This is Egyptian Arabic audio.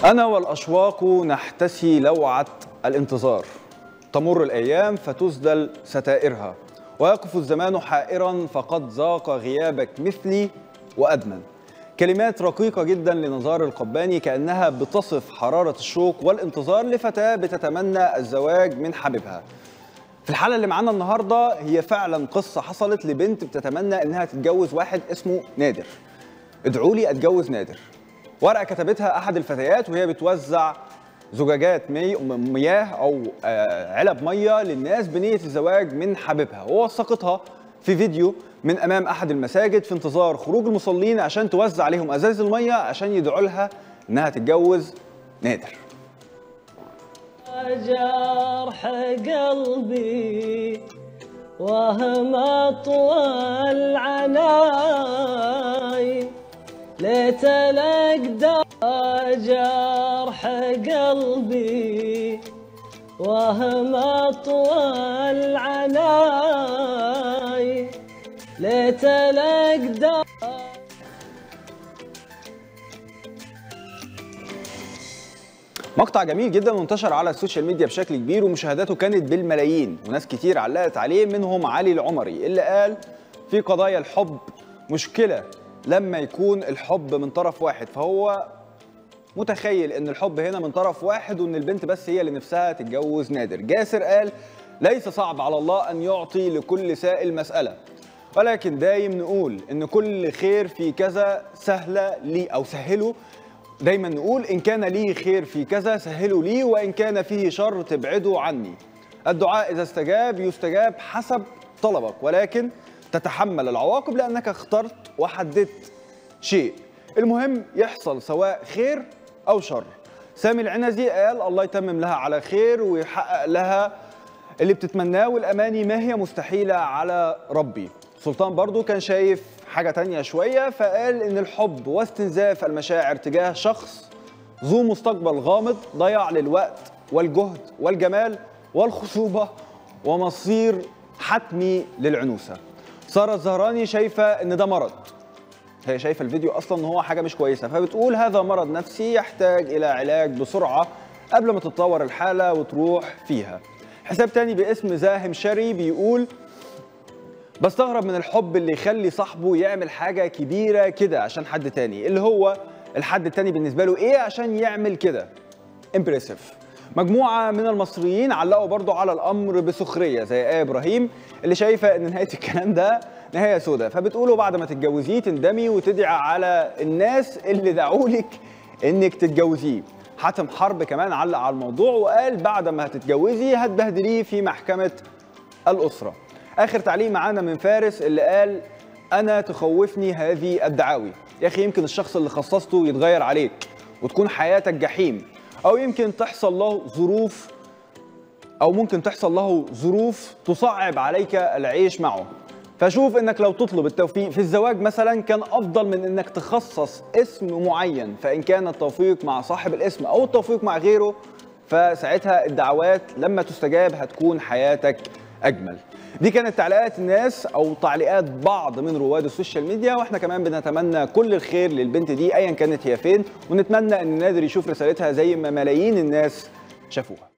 أنا والأشواق نحتسي لوعة الانتظار تمر الأيام فتسدل ستائرها ويقف الزمان حائرا فقد ذاق غيابك مثلي وأدمن كلمات رقيقة جدا لنزار القباني كأنها بتصف حرارة الشوق والانتظار لفتاة بتتمنى الزواج من حبيبها في الحلقة اللي معانا النهاردة هي فعلا قصة حصلت لبنت بتتمنى انها تتجوز واحد اسمه نادر ادعوا لي اتجوز نادر ورقة كتبتها احد الفتيات وهي بتوزع زجاجات مي مياه او آه، علب ميه للناس بنيه الزواج من حبيبها ووثقتها في فيديو من امام احد المساجد في انتظار خروج المصلين عشان توزع عليهم ازاز الميه عشان يدعوا لها انها تتجوز نادر جرح قلبي وهم اطول عناي ليت الاقدر جرح قلبي وهم اطول عناي ليت الاقدر مقطع جميل جدا وانتشر على السوشيال ميديا بشكل كبير ومشاهداته كانت بالملايين وناس كتير علقت عليه منهم علي العمري اللي قال في قضايا الحب مشكلة لما يكون الحب من طرف واحد فهو متخيل ان الحب هنا من طرف واحد وان البنت بس هي اللي نفسها تتجوز نادر جاسر قال ليس صعب على الله ان يعطي لكل سائل مسألة ولكن دايم نقول ان كل خير في كذا سهلة لي او سهله دايما نقول إن كان لي خير في كذا سهلوا لي وإن كان فيه شر تبعدوا عني الدعاء إذا استجاب يستجاب حسب طلبك ولكن تتحمل العواقب لأنك اخترت وحددت شيء المهم يحصل سواء خير أو شر سامي العنزي قال الله يتمم لها على خير ويحقق لها اللي بتتمناه والأماني ما هي مستحيلة على ربي سلطان برضو كان شايف حاجة تانية شوية فقال إن الحب واستنزاف المشاعر تجاه شخص ذو مستقبل غامض ضيع للوقت والجهد والجمال والخصوبة ومصير حتمي للعنوسة سارة الزهراني شايفة إن ده مرض هي شايفة الفيديو أصلا إن هو حاجة مش كويسة فبتقول هذا مرض نفسي يحتاج إلى علاج بسرعة قبل ما تتطور الحالة وتروح فيها حساب تاني باسم زاهم شري بيقول بستغرب من الحب اللي يخلي صاحبه يعمل حاجة كبيرة كده عشان حد تاني اللي هو الحد التاني بالنسبة له ايه عشان يعمل كده امبريسيف مجموعة من المصريين علقوا برضو على الأمر بسخرية زي آية إبراهيم اللي شايفة إن نهاية الكلام ده نهاية سودة فبتقولوا بعد ما تتجوزيه تندمي وتدعي على الناس اللي دعولك إنك تتجوزيه حاتم حرب كمان علق على الموضوع وقال بعد ما هتتجوزي هتبهدليه في محكمة الأسرة اخر تعليق معانا من فارس اللي قال انا تخوفني هذه الدعاوي يا اخي يمكن الشخص اللي خصصته يتغير عليك وتكون حياتك جحيم او يمكن تحصل له ظروف او ممكن تحصل له ظروف تصعب عليك العيش معه فشوف انك لو تطلب التوفيق في الزواج مثلا كان افضل من انك تخصص اسم معين فان كان التوفيق مع صاحب الاسم او التوفيق مع غيره فساعتها الدعوات لما تستجاب هتكون حياتك اجمل دي كانت تعليقات الناس او تعليقات بعض من رواد السوشيال ميديا واحنا كمان بنتمنى كل الخير للبنت دي ايا كانت هي فين ونتمنى ان نادر يشوف رسالتها زي ما ملايين الناس شافوها